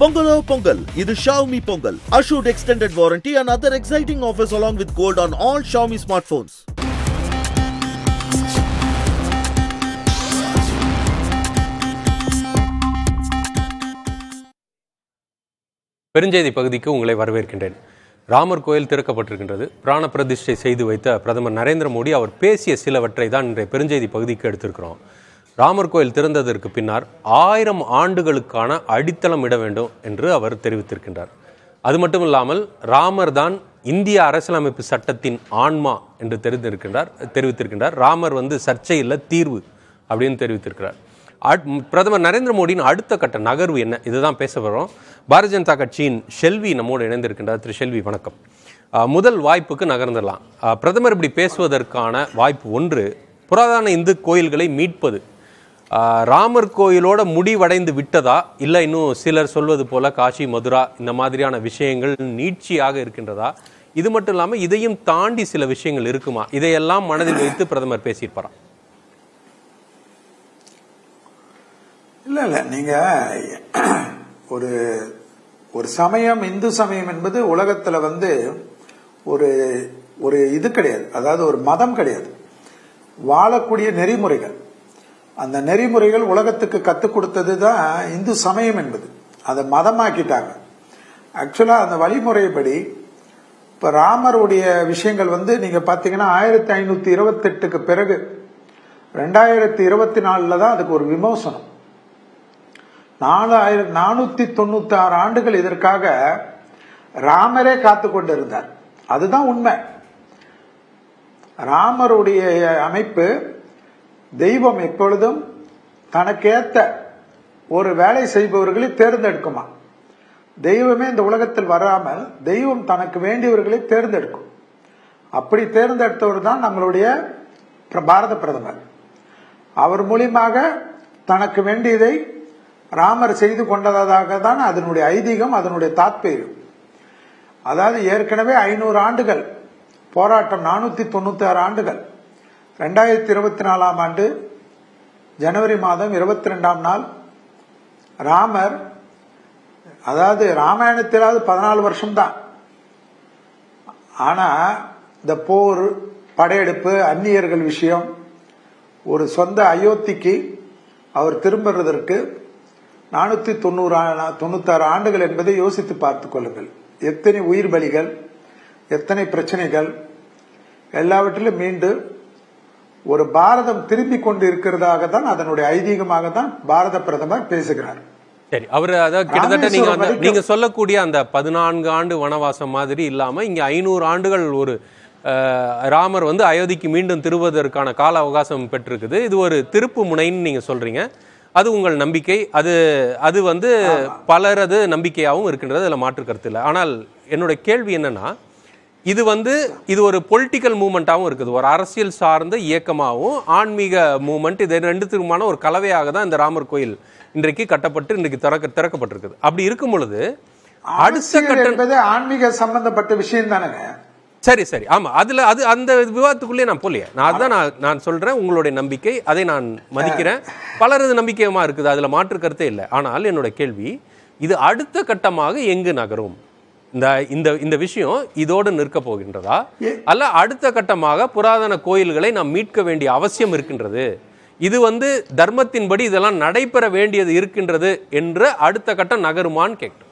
Pongalo Pongal. இது Xiaomi Pongal. Assured extended warranty and other exciting offers along with gold on all Xiaomi smartphones. பெருஞ்செய்தி பகுதிக்கு உங்களை வரவேற்கின்றேன் ராமர் கோயில் திறக்கப்பட்டிருக்கின்றது பிராண பிரதிஷ்டை செய்து வைத்த பிரதமர் நரேந்திர மோடி அவர் பேசிய சிலவற்றை தான் இன்றைய பெருஞ்செய்தி பகுதிக்கு எடுத்திருக்கிறோம் ராமர் கோயில் திறந்ததற்கு பின்னர் ஆயிரம் ஆண்டுகளுக்கான அடித்தளம் இட வேண்டும் என்று அவர் தெரிவித்திருக்கின்றார் அது மட்டும் இல்லாமல் ராமர் தான் இந்திய அரசியலமைப்பு சட்டத்தின் ஆன்மா என்று தெரிந்திருக்கின்றார் தெரிவித்திருக்கின்றார் ராமர் வந்து சர்ச்சையில் தீர்வு அப்படின்னு தெரிவித்திருக்கிறார் அட்- ம், பிரதமர் நரேந்திர மோடியின் அடுத்த கட்ட நகர்வு என்ன இதுதான் பேச வரோம் பாரதிய ஜனதா கட்சியின் ஷெல்வி நம்மோடு இணைந்திருக்கின்றார் திரு ஷெல்வி வணக்கம் ஆ, முதல் வாய்ப்புக்கு நகர்ந்துடலாம் ஆ, பிரதமர் இப்படி பேசுவதற்கான வாய்ப்பு ஒன்று புராதன இந்து கோயில்களை மீட்பது ஆ, ராமர் கோயிலோட முடிவடைந்து விட்டதா இல்லை இன்னும் சிலர் சொல்வது போல காஷி மதுரா இந்த மாதிரியான விஷயங்கள் நீட்சியாக இருக்கின்றதா இது மட்டும் இல்லாமல் இதையும் தாண்டி சில விஷயங்கள் இருக்குமா இதையெல்லாம் மனதில் வைத்து பிரதமர் பேசியிருப்பாரா இல்ல இல்ல நீங்க ஒரு ஒரு சமயம் இந்து சமயம் என்பது உலகத்துல வந்து ஒரு ஒரு இது கிடையாது அதாவது ஒரு மதம் கிடையாது வாழக்கூடிய நெறிமுறைகள் அந்த நெறிமுறைகள் உலகத்துக்கு கத்துக் கொடுத்தது தான் இந்து சமயம் என்பது அதை மதமாக்கிட்டாங்க ஆக்சுவலா அந்த வழிமுறைப்படி இப்ப ராமருடைய விஷயங்கள் வந்து நீங்க பாத்தீங்கன்னா ஆயிரத்தி ஐநூத்தி இருபத்தி எட்டுக்கு பிறகு ரெண்டாயிரத்தி இருபத்தி நாலுல தான் அதுக்கு ஒரு விமோசனம் நாலாயிரம் நானூத்தி தொண்ணூத்தி ஆறு ஆண்டுகள் இதற்காக ராமரே காத்து கொண்டிருந்தார் அதுதான் உண்மை ராமருடைய அமைப்பு தெய்வம் எப்பொழுதும் தனக்கேத்த ஒரு வேலை செய்பவர்களை தேர்ந்தெடுக்குமா தெய்வமே இந்த உலகத்தில் வராமல் தெய்வம் தனக்கு வேண்டியவர்களை தேர்ந்தெடுக்கும் அப்படி தேர்ந்தெடுத்தவர் தான் நம்மளுடைய பிர- பாரத பிரதமர் அவர் மூலியமாக தனக்கு வேண்டியதை ராமர் செய்து கொண்டதாக தான் அதனுடைய ஐதீகம் அதனுடைய தாத்பரியம் அதாவது ஏற்கனவே ஐநூறு ஆண்டுகள் போராட்டம் நானூத்தி தொண்ணூத்தி ஆறு ஆண்டுகள் ரெண்டாயிரத்தி இருபத்தி நாலாம் ஆண்டு ஜனவரி மாதம் இருபத்தி ரெண்டாம் நாள் ராமர் அதாவது ராமாயணத்திலாவது பதினாலு வருஷம்தான் ஆனா இந்த போர் படையெடுப்பு அந்நியர்கள் விஷயம் ஒரு சொந்த அயோத்திக்கு அவர் திரும்புறதற்கு நானூத்தி தொண்ணூறு தொண்ணூத்தாறு ஆண்டுகள் என்பதை யோசித்து பார்த்துக் கொள்ளுங்கள் எத்தனை உயிர் பலிகள் எத்தனை பிரச்சனைகள் எல்லாவற்றிலும் மீண்டு ஒரு பாரதம் திரும்பி கொண்டு இருக்கிறதாக தான் அதனுடைய ஐதீகமாக தான் பாரத பிரதமர் பேசுகிறார் சரி அவர் அதாவது கிட்டத்தட்ட நீங்க ராமேஸ்வரம் அந்த வரைக்கும் நீங்க சொல்லக்கூடிய அந்த பதினான்கு ஆண்டு வனவாசம் மாதிரி இல்லாம இங்க ஐநூறு ஆண்டுகள் ஒரு அஹ், ராமர் வந்து அயோத்திக்கு மீண்டும் திருவதற்கான கால அவகாசம் பெற்றிருக்குது இது ஒரு திருப்பு முனைன்னு நீங்க சொல்றீங்க அது உங்கள் நம்பிக்கை அது அது வந்து பலரது நம்பிக்கையாகவும் இருக்கின்றது அதில் மாற்று கருத்து இல்லை ஆனால் என்னோட கேள்வி என்னன்னா இது வந்து இது ஒரு பொலிட்டிக்கல் மூமெண்ட்டாகவும் இருக்குது ஒரு அரசியல் சார்ந்த இயக்கமாகவும் ஆன்மீக மூமெண்ட் இது ரெண்டுத்துக்குமான ஒரு கலவையாக தான் இந்த ராமர் கோயில் இன்றைக்கு கட்டப்பட்டு இன்றைக்கு திறக்க திறக்கப்பட்டிருக்குது அப்படி இருக்கும் பொழுது அடுத்த அரசியல் கட்ட என்பது ஆன்மீக சம்பந்தப்பட்ட விஷயம் தானேங்க சரி சரி ஆமா அதுல அது அந்த விவாதத்துக்குள்ளே நான் போலியே நான் அதுதான் நான் நான் சொல்றேன் உங்களுடைய நம்பிக்கை அதை நான் மதிக்கிறேன் பலரது நம்பிக்கையமா இருக்குது அதுல மாற்று கருத்தே இல்லை ஆனால் என்னோட கேள்வி இது அடுத்த கட்டமாக எங்கு நகரும் இந்த இந்த இந்த விஷயம் இதோடு நிற்க போகின்றதா அல்ல அடுத்த கட்டமாக புராதன கோயில்களை நாம் மீட்க வேண்டிய அவசியம் இருக்கின்றது இது வந்து தர்மத்தின்படி இதெல்லாம் நடைபெற வேண்டியது இருக்கின்றது என்ற அடுத்த கட்டம் நகருமான்னு கேட்கும்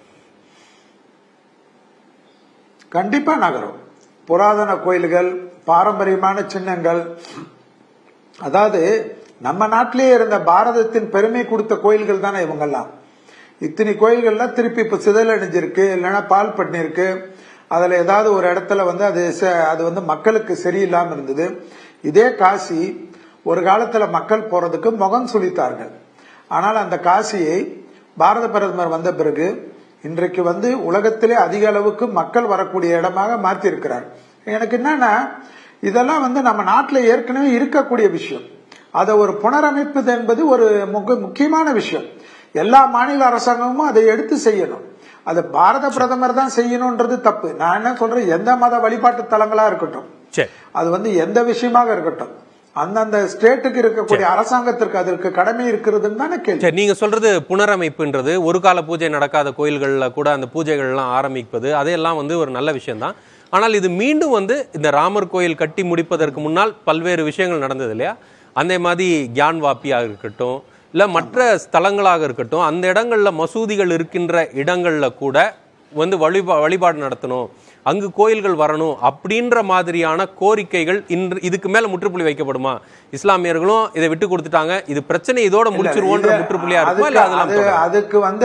கண்டிப்பா நகரும் புராதன கோயில்கள் பாரம்பரியமான சின்னங்கள் அதாவது நம்ம நாட்டிலேயே இருந்த பாரதத்தின் பெருமை கொடுத்த கோயில்கள் தானே இவங்கெல்லாம் இத்தனை கோயில்கள்லாம் திருப்பி இப்ப சிதலடைஞ்சிருக்கு இல்லைன்னா பால் பண்ணிருக்கு அதுல ஏதாவது ஒரு இடத்துல வந்து அது ச- அது வந்து மக்களுக்கு சரியில்லாம இருந்தது இதே காசி ஒரு காலத்துல மக்கள் போறதுக்கு முகம் சுளித்தார்கள் ஆனால் அந்த காசியை பாரத பிரதமர் வந்த பிறகு இன்றைக்கு வந்து உலகத்திலே அதிக அளவுக்கு மக்கள் வரக்கூடிய இடமாக மாற்றி இருக்கிறார் எனக்கு என்னன்னா இதெல்லாம் வந்து நம்ம நாட்டில் ஏற்கனவே இருக்கக்கூடிய விஷயம் அதை ஒரு புனரமைப்பது என்பது ஒரு முக- முக்கியமான விஷயம் எல்லா மாநில அரசாங்கமும் அதை எடுத்து செய்யணும் அது பாரத பிரதமர் தான் செய்யணும்ன்றது தப்பு நான் என்ன சொல்றேன் எந்த மத வழிபாட்டு தலங்களா இருக்கட்டும் சரி அது வந்து எந்த விஷயமாக இருக்கட்டும் அந்தந்த ஸ்டேட்டுக்கு இருக்கக்கூடிய அரசாங்கத்திற்கு அதற்கு கடமை இருக்கிறதுன்னு தானே கேள்வி சரி நீங்க சொல்றது புனரமைப்புன்றது ஒரு கால பூஜை நடக்காத கோயில்கள்ல கூட அந்த பூஜைகள்லாம் ஆரம்பிப்பது அதையெல்லாம் வந்து ஒரு நல்ல விஷயம்தான் ஆனால் இது மீண்டும் வந்து இந்த ராமர் கோயில் கட்டி முடிப்பதற்கு முன்னால் பல்வேறு விஷயங்கள் நடந்தது இல்லையா அந்த மாதிரி கியான் வாப்பியாக இருக்கட்டும் இல்ல மற்ற ஸ்தலங்களாக இருக்கட்டும் அந்த இடங்கள்ல மசூதிகள் இருக்கின்ற இடங்கள்ல கூட வந்து வழிபா வழிபாடு நடத்தணும் அங்கு கோயில்கள் வரணும் அப்படின்ற மாதிரியான கோரிக்கைகள் இன்று இதுக்கு மேல முற்றுப்புள்ளி வைக்கப்படுமா இஸ்லாமியர்களும் இதை விட்டு கொடுத்துட்டாங்க இது பிரச்சனை இதோட முடிச்சிருவோன்ற இது- முற்றுப்புள்ளியா இருக்குமா இல்ல அதுக்கு- அதெல்லாம் அது- தொடருமா? அதுக்கு வந்து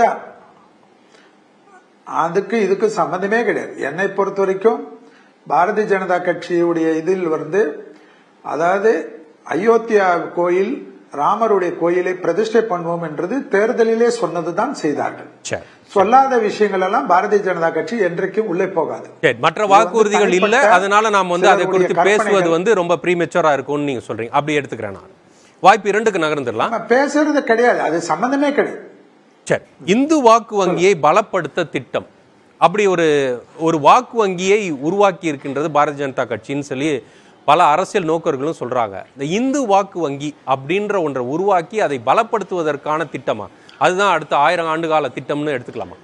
அதுக்கு இதுக்கு சம்பந்தமே கிடையாது என்னை பொறுத்த வரைக்கும் பாரதிய ஜனதா கட்சியுடைய இதில் வந்து அதாவது அயோத்தியா கோயில் ராமருடைய கோயிலை பிரதிஷ்டை பண்ணுவோம் என்றது தேர்தலிலே சொன்னதுதான் செய்தார்கள் சரி சொல்லாத விஷயங்கள் எல்லாம் பாரதிய ஜனதா கட்சி என்றைக்கும் உள்ளே போகாது சரி மற்ற வாக்குறுதிகள் இல்ல தனிப்பட்ட அதனால நாம் வந்து அதை சிலருடைய குறித்து பேசுவது கற்பனைகள். வந்து ரொம்ப ப்ரீமெச்சூரா இருக்கும்னு நீங்க சொல்றீங்க அப்படி எடுத்துக்கிறேன் நான் வாய்ப்பு இரண்டுக்கு நகர்ந்துடலாம் நம்ம பேசுறது கிடையாது அது சம்பந்தமே கிடையாது சரி இந்து வாக்கு வங்கியை பலப்படுத்த திட்டம் அப்படி ஒரு ஒரு வாக்கு வங்கியை உருவாக்கி இருக்கின்றது பாரதிய ஜனதா கட்சின்னு சொல்லி பல அரசியல் நோக்கர்களும் சொல்றாங்க இந்த இந்து வாக்கு வங்கி அப்படின்ற ஒன்றை உருவாக்கி அதை பலப்படுத்துவதற்கான திட்டமா அதுதான் அடுத்த ஆயிரம் ஆண்டு கால திட்டம்னு எடுத்துக்கலாமா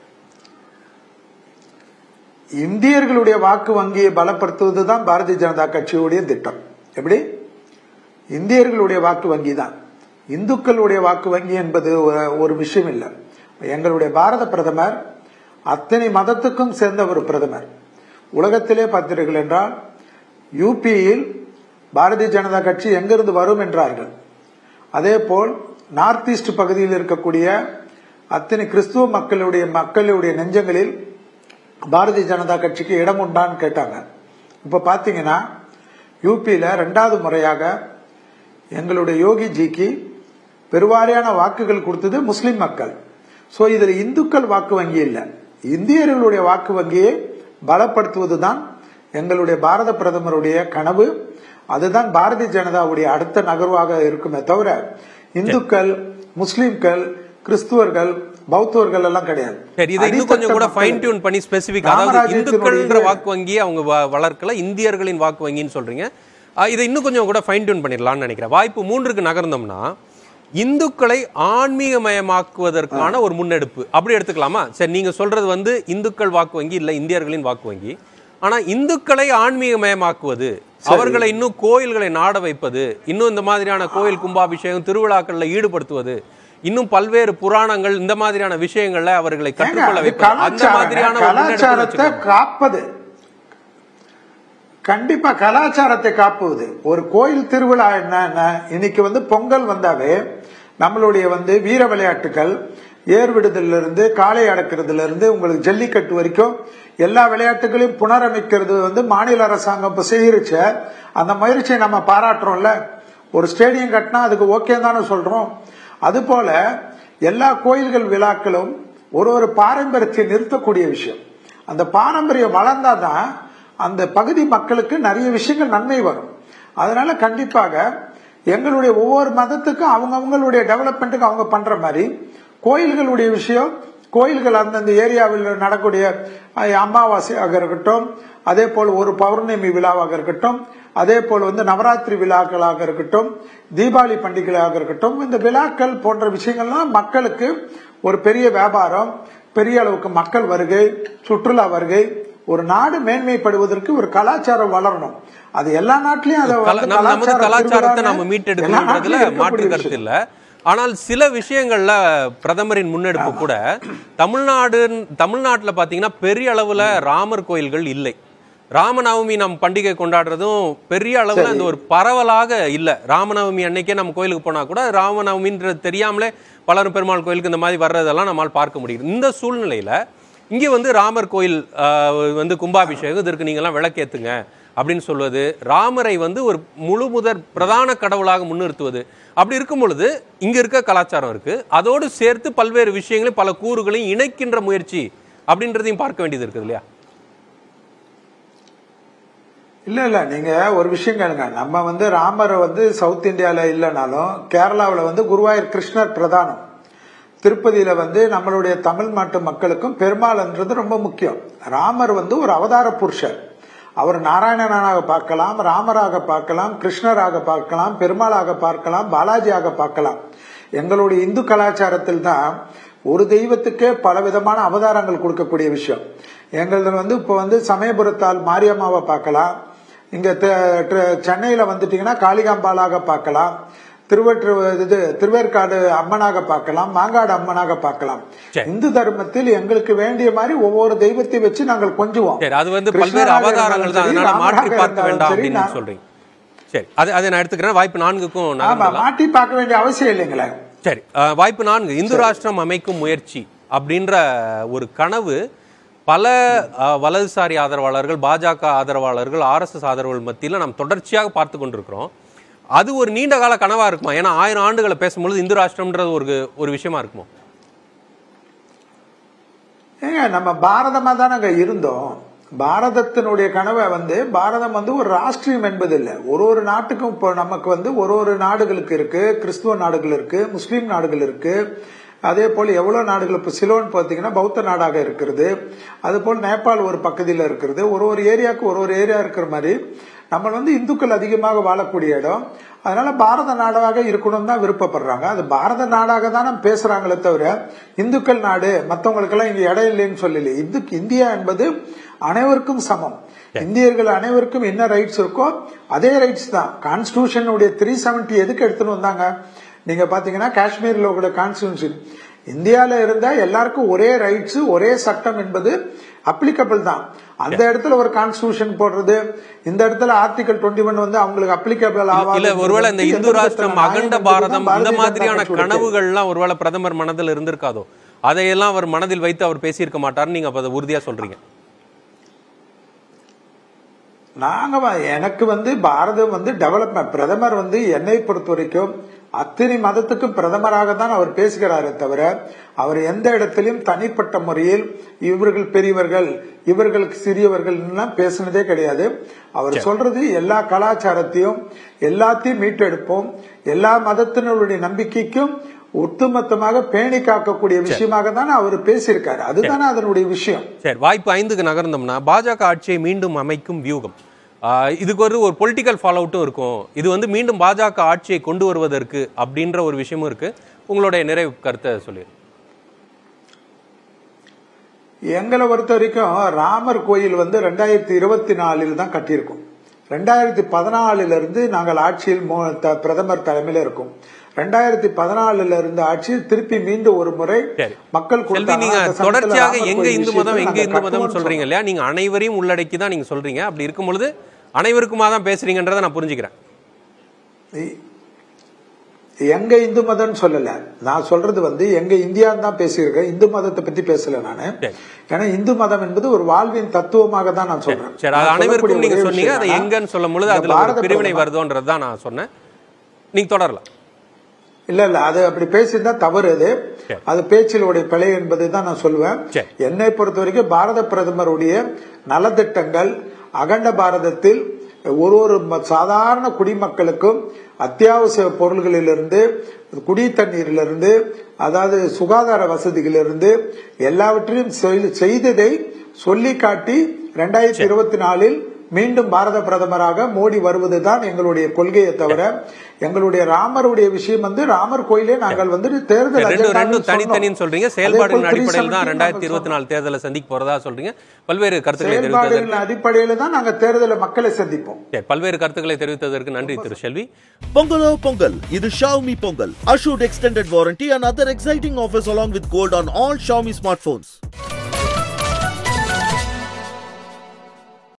இந்தியர்களுடைய வாக்கு வங்கியை பலப்படுத்துவதுதான் பாரதிய ஜனதா கட்சியுடைய திட்டம் எப்படி இந்தியர்களுடைய வாக்கு வங்கி தான் இந்துக்களுடைய வாக்கு வங்கி என்பது ஒரு- ஒரு விஷயம் இல்லை எங்களுடைய பாரத பிரதமர் அத்தனை மதத்துக்கும் சேர்ந்த ஒரு பிரதமர் உலகத்திலே பார்த்தீர்கள் என்றால் யூபியில் பாரதிய ஜனதா கட்சி எங்கிருந்து வரும் என்றார்கள் அதே போல் நார்த் ஈஸ்ட் பகுதியில் இருக்கக்கூடிய அத்தனை கிறிஸ்துவ மக்களுடைய மக்களுடைய நெஞ்சங்களில் பாரதிய ஜனதா கட்சிக்கு இடம் உண்டான்னு கேட்டாங்க இப்ப பாத்தீங்கன்னா யூபியில ரெண்டாவது முறையாக எங்களுடைய யோகி ஜிக்கு பெருவாரியான வாக்குகள் கொடுத்தது முஸ்லிம் மக்கள் சோ இதுல இந்துக்கள் வாக்கு வங்கி இல்ல இந்தியர்களுடைய வாக்கு வங்கியை பலப்படுத்துவதுதான் எங்களுடைய பாரத பிரதமருடைய கனவு அதுதான் பாரதிய ஜனதாவுடைய அடுத்த நகர்வாக இருக்குமே தவிர இந்துக்கள் முஸ்லிம்கள் கிறிஸ்துவர்கள் பௌத்தர்கள் எல்லாம் கிடையாது சரி இதை இன்னும் கொஞ்சம் கூட அடித்தட்ட ஃபைன் மக்கள். டியூன் பண்ணி ஸ்பெசிபிக் அதாவது ராமராஜ்யத்தினுடைய இந்துக்கள்ன்ற இது- வாக்கு வங்கியை அவங்க வ- வளர்க்கல இந்தியர்களின் வாக்கு வங்கின்னு சொல்றீங்க அஹ் இதை இன்னும் கொஞ்சம் கூட ஃபைன் டியூன் பண்ணிடலாம்னு நினைக்கிறேன் வாய்ப்பு மூன்றுக்கு நகர்ந்தோம்னா இந்துக்களை ஆன்மீகமயமாக்குவதற்கான ஒரு முன்னெடுப்பு அப்படி எடுத்துக்கலாமா சரி நீங்க சொல்றது வந்து இந்துக்கள் வாக்கு வங்கி இல்ல இந்தியர்களின் வாக்கு வங்கி ஆனா இந்துக்களை ஆன்மீகமயமாக்குவது அவர்களை இன்னும் கோயில்களை நாட வைப்பது இன்னும் இந்த மாதிரியான கோயில் கும்பாபிஷேகம் திருவிழாக்கள்ல ஈடுபடுத்துவது இன்னும் பல்வேறு புராணங்கள் இந்த மாதிரியான விஷயங்கள்ல அவர்களை ஏங்க, கற்றுக்கொள்ள அது வைப்பது அந்த கலாச்சாரம், மாதிரியான ஒரு முன்னெடுப்பு கலாச்சாரத்தை வச்சுக்கோங்க. காப்பது கண்டிப்பா கலாச்சாரத்தை காப்புவது ஒரு கோயில் திருவிழா என்ன இன்னைக்கு வந்து பொங்கல் வந்தாவே நம்மளுடைய வந்து வீர விளையாட்டுகள் ஏர் விடுதல்ல இருந்து காளை அடக்கிறதுல இருந்து உங்களுக்கு ஜல்லிக்கட்டு வரைக்கும் எல்லா விளையாட்டுகளையும் புனரமைக்கிறது வந்து மாநில அரசாங்கம் இப்ப செய்யிருச்ச அந்த முயற்சியை நம்ம பாராட்டுறோம்ல ஒரு ஸ்டேடியம் கட்டினா அதுக்கு ஓகே தானே சொல்றோம் அது போல எல்லா கோயில்கள் விழாக்களும் ஒரு ஒரு பாரம்பரியத்தை நிறுத்தக்கூடிய விஷயம் அந்த பாரம்பரியம் வளர்ந்தாதான் அந்த பகுதி மக்களுக்கு நிறைய விஷயங்கள் நன்மை வரும் அதனால கண்டிப்பாக எங்களுடைய ஒவ்வொரு மதத்துக்கும் அவங்க அவங்களுடைய டெவலப்மெண்ட்டுக்கு அவங்க பண்ற மாதிரி கோயில்களுடைய விஷயம் கோயில்கள் அந்தந்த ஏரியாவில் நடக்கூடிய அஹ், அமாவாசையாக இருக்கட்டும் அதே போல் ஒரு பௌர்ணமி விழாவாக இருக்கட்டும் அதே போல் வந்து நவராத்திரி விழாக்களாக இருக்கட்டும் தீபாவளி பண்டிகைகளாக இருக்கட்டும் இந்த விழாக்கள் போன்ற விஷயங்கள்லாம் மக்களுக்கு ஒரு பெரிய வியாபாரம் பெரிய அளவுக்கு மக்கள் வருகை சுற்றுலா வருகை ஒரு நாடு மேன்மைப்படுவதற்கு ஒரு கலாச்சாரம் வளரணும் அது எல்லா நாட்டிலயும் அதை கலா- வந்து நம்ம- நமது கலாச்சார கலாச்சாரத்தை திருவிழான்னு நாம எல்லா மீட்டெடுக்கணுன்றதுல நாட்டிலயும் மாற்று இருக்கக்கூடிய கருத்து விஷயம். இல்ல ஆனால் சில விஷயங்கள்ல பிரதமரின் முன்னெடுப்பு கூட தமிழ்நாடு தமிழ்நாட்டுல பாத்தீங்கன்னா பெரிய அளவுல ராமர் கோயில்கள் இல்லை ராமநவமி நம் பண்டிகை கொண்டாடுறதும் பெரிய அளவுல அந்த ஒரு பரவலாக இல்ல ராமநவமி அன்னைக்கே நம்ம கோயிலுக்கு போனா கூட ராமநவமின்றது தெரியாமலே பலரும் பெருமாள் கோயிலுக்கு இந்த மாதிரி வர்றதெல்லாம் நம்மால் பார்க்க முடியுது இந்த சூழ்நிலையில இங்க வந்து ராமர் கோயில் ஆஹ், வந்து கும்பாபிஷேகம் இதற்கு நீங்கெல்லாம் விளக்கேத்துங்க அப்படின்னு சொல்வது ராமரை வந்து ஒரு முழு முதற் பிரதான கடவுளாக முன்னிறுத்துவது அப்படி இருக்கும் பொழுது இங்க இருக்க கலாச்சாரம் இருக்கு அதோடு சேர்த்து பல்வேறு விஷயங்களையும் பல கூறுகளையும் இணைக்கின்ற முயற்சி அப்படின்றதையும் பார்க்க வேண்டியது இருக்குது இல்லையா இல்ல இல்ல நீங்க ஒரு விஷயம் கேளுங்க நம்ம வந்து ராமர் வந்து சவுத் இந்தியால இல்லைனாலும் கேரளாவுல வந்து குருவாயூர் கிருஷ்ணர் பிரதானம் திருப்பதியில வந்து நம்மளுடைய தமிழ் நாட்டு மக்களுக்கும் பெருமாள்ன்றது ரொம்ப முக்கியம் ராமர் வந்து ஒரு அவதார புருஷர் அவர் நாராயணனாக பார்க்கலாம் ராமராக பார்க்கலாம் கிருஷ்ணராக பார்க்கலாம் பெருமாளாக பார்க்கலாம் பாலாஜியாக பார்க்கலாம் எங்களுடைய இந்து கலாச்சாரத்தில் தான் ஒரு தெய்வத்துக்கே பல விதமான அவதாரங்கள் கொடுக்கக்கூடிய விஷயம் எங்களது வந்து இப்போ வந்து சமயபுரத்தால் மாரியம்மாவை பார்க்கலாம் இங்க தெ- ட்ர- சென்னையில வந்துட்டீங்கன்னா காளிகாம்பாலாக பார்க்கலாம் திருவற்று இது திருவேற்காடு அம்மனாக பார்க்கலாம் மாங்காடு அம்மனாக பார்க்கலாம் சரி. இந்து தர்மத்தில் எங்களுக்கு வேண்டிய மாதிரி ஒவ்வொரு தெய்வத்தை வச்சு நாங்கள் கொஞ்சுவோம் சரி அது வந்து பல்வேறு கிருஷ்ணராக அவதாரங்கள் தான் இருந்தாலும் அதனால சரி, மாற்றி ராமராக பார்க்க வேண்டாம் இருந்தாலும் சரி, அப்படின்னு நான்- சொல்றீங்க சரி அது அதை நான் எடுத்துக்கிறேன் வாய்ப்பு நான்குக்கும் ஆமா நகர்ந்தலாம் மாட்டி பார்க்க வேண்டிய அவசியம் இல்லைங்களே சரி அஹ், வாய்ப்பு நான்கு இந்து ராஷ்டிரம் அமைக்கும் முயற்சி அப்படின்ற ஒரு கனவு பல அஹ், வலதுசாரி ஆதரவாளர்கள் பாஜக ஆதரவாளர்கள் ஆர்எஸ்எஸ் ஆதரவாளர்கள் மத்தியில் நாம் தொடர்ச்சியாக பார்த்து கொண்டிருக்கிறோம் அது ஒரு நீண்ட கால கனவா இருக்குமா ஏன்னா ஆயிரம் ஆண்டுகளை பேசும்பொழுது இந்து ராஷ்டிரம்ன்றது ஒரு ஒரு விஷயமா இருக்குமோ ஏங்க நம்ம பாரதமா தானங்க இருந்தோம் பாரதத்தினுடைய கனவை வந்து பாரதம் வந்து ஒரு ராஷ்டிரியம் என்பது இல்லை ஒரு ஒரு நாட்டுக்கும் இப்போ நமக்கு வந்து ஒரு ஒரு நாடுகளுக்கு இருக்கு கிறிஸ்துவ நாடுகள் இருக்கு முஸ்லீம் நாடுகள் இருக்கு அதே போல் எவ்வளவு நாடுகள் இப்போ சிலோன் பார்த்தீங்கன்னா பௌத்த நாடாக இருக்கிறது அது போல் நேபாள் ஒரு பகுதியில் இருக்கிறது ஒரு ஒரு ஏரியாவுக்கு ஒரு ஒரு ஏரியா இருக்கிற மாதிரி நம்ம வந்து இந்துக்கள் அதிகமாக வாழக்கூடிய இடம் அதனால பாரத நாடாக இருக்கணும் தான் விருப்பப்படுறாங்க அது பாரத நாடாக தான் நம்ம பேசுறாங்களே தவிர இந்துக்கள் நாடு மற்றவங்களுக்கெல்லாம் இங்க இடம் இல்லைன்னு சொல்லல இந்து இந்தியா என்பது அனைவருக்கும் சமம் இந்தியர்கள் அனைவருக்கும் என்ன ரைட்ஸ் இருக்கோ அதே ரைட்ஸ் தான் கான்ஸ்டியூஷனுடைய த்ரீ செவன்டி எதுக்கு எடுத்துன்னு வந்தாங்க நீங்க பாத்தீங்கன்னா காஷ்மீர்ல கூட கான்ஸ்டியூஷன் இந்தியால இருந்தா எல்லாருக்கும் ஒரே ரைட்ஸ் ஒரே சட்டம் என்பது அப்ளிகபிள் தான் அந்த இடத்துல ஒரு கான்ஸ்டியூஷன் போடுறது இந்த இடத்துல ஆர்டிகல் டுவெண்ட்டி ஒன் வந்து அவங்களுக்கு அப்ளிகபிள் ஆகாது இல்ல ஒருவேளை இந்த இந்து ராஷ்டிரம் அகண்ட பாரதம் இந்த பாரதிய ஜனதா மாதிரியான கட்சியோட கேள்வி. கனவுகள்லாம் ஒருவேளை பிரதமர் மனதில் இருந்திருக்காதோ அதையெல்லாம் அவர் மனதில் வைத்து அவர் பேசியிருக்க மாட்டாருன்னு நீங்க அப்ப அதை உறுதியா சொல்றீங்க நாங்க வ- எனக்கு வந்து பாரதம் வந்து டெவலப்மெண்ட் பிரதமர் வந்து என்னை பொறுத்த வரைக்கும் அத்தனை மதத்துக்கும் பிரதமராக தான் அவர் பேசுகிறாரே தவிர அவர் எந்த இடத்திலும் தனிப்பட்ட முறையில் இவர்கள் பெரியவர்கள் இவர்களுக்கு சிறியவர்கள் பேசுனதே கிடையாது அவர் சொல்றது எல்லா கலாச்சாரத்தையும் எல்லாத்தையும் மீட்டெடுப்போம் எல்லா மதத்தினருடைய நம்பிக்கைக்கும் ஒட்டுமொத்தமாக பேணி காக்கக்கூடிய விஷயமாக தான் அவர் பேசியிருக்காரு அதுதானே அதனுடைய விஷயம் சரி வாய்ப்பு ஐந்துக்கு நகர்ந்தோம்னா பாஜக ஆட்சியை மீண்டும் அமைக்கும் வியூகம் ஆஹ் இதுக்கு ஒரு ஒரு பொலிட்டிக்கல் ஃபாலோ அவுட்டும் இருக்கும் இது வந்து மீண்டும் பாஜக ஆட்சியை கொண்டு வருவதற்கு அப்படின்ற ஒரு விஷயமும் இருக்கு உங்களுடைய நிறைவு கருத்தை சொல்லி எங்களை பொறுத்த வரைக்கும் ராமர் கோயில் வந்து ரெண்டாயிரத்தி இருபத்தி நாலில் தான் கட்டியிருக்கோம் ரெண்டாயிரத்தி பதினாலுல இருந்து நாங்கள் ஆட்சியில் மோ- த- பிரதமர் தலைமையில இருக்கோம் ரெண்டாயிரத்தி பதினாலுல இருந்த ஆட்சி திருப்பி மீண்டும் ஒரு முறை சரி. மக்கள் செல்வி கொடுத்தாங்க. நீங்க அந்த சமயத்துல தொடர்ச்சியாக ராமர் எங்க கோயில் இந்து விஷயத்துல மதம் எங்க நாங்க இந்து மதம் கட்டுவோம்னு சொல்றீங்க இல்லையா நீங்க அனைவரையும் உள்ளடக்கி தான் நீங்க சொல்றீங்க அப்படி இருக்கும் பொழுது அனைவருக்குமா தான் பேசுறீங்கன்றதை நான் புரிஞ்சுக்கிறேன் இ- எங்க இந்து மதம்னு சொல்லல நான் சொல்றது வந்து எங்க இந்தியா தான் பேசியிருக்கேன் இந்து மதத்தை பத்தி பேசல நானு சரி. ஏன்னா இந்து மதம் என்பது ஒரு வாழ்வின் தத்துவமாக தான் நான் சொல்றேன் சரி அது நான் அனைவருக்கும் சொல்லக்கூடிய நீங்க ஒரே சொன்னீங்க விஷயம் அதை என்னன்னா, எங்கன்னு சொல்லும் பொழுது இந்த அதுல ஒரு பாரத பிரிவினை பிரதமர் வருதோன்றது தான் நான் சொன்னேன் நீங்க தொடரலாம் இல்ல இல்ல அது அப்படி பேசியிருந்தா தவறு அது சரி. அது பேச்சிலுடைய பிழை என்பது தான் நான் சொல்லுவேன் சரி. என்னை பொறுத்த வரைக்கும் பாரத பிரதமருடைய நலத்திட்டங்கள் அகண்ட பாரதத்தில் ஒரு ஒரு ம- சாதாரண குடிமக்களுக்கும் அத்தியாவசிய பொருள்களிலிருந்து குடி தண்ணீரிலிருந்து அதாவது சுகாதார வசதிகளிலிருந்து எல்லாவற்றையும் செய்- செய்ததை சொல்லி காட்டி ரெண்டாயிரத்தி இருபத்தி நாலில் மீண்டும் பாரத பிரதமராக மோடி வருவதுதான் எங்களுடைய கொள்கையை தவிர எங்களுடைய ராமருடைய விஷயம் வந்து ராமர் கோயிலே நாங்கள் வந்து தேர்தல் ரெண்டு அஜெண்டாவில் ரெண்டும் சொன்னோம். தனித்தனின்னு சொல்றீங்க அதே செயல்பாடுகளின் போல் அடிப்படையில் தான் 370 ரெண்டாயிரத்தி நாங்கள் இருபத்தி நாலு தேர்தலை சந்திக்க போறதா சொல்றீங்க பல்வேறு கருத்துக்களை தெரிவித்ததற்கு செயல்பாடுகளின் அடிப்படையில தான் நாங்க தேர்தலை மக்களை சந்திப்போம் சரி, பல்வேறு கருத்துக்களை தெரிவித்ததற்கு நன்றி திரு செல்வி Pongalo Pongal. இது Xiaomi Pongal. Assured extended warranty and other exciting offers along with gold on all Xiaomi smartphones.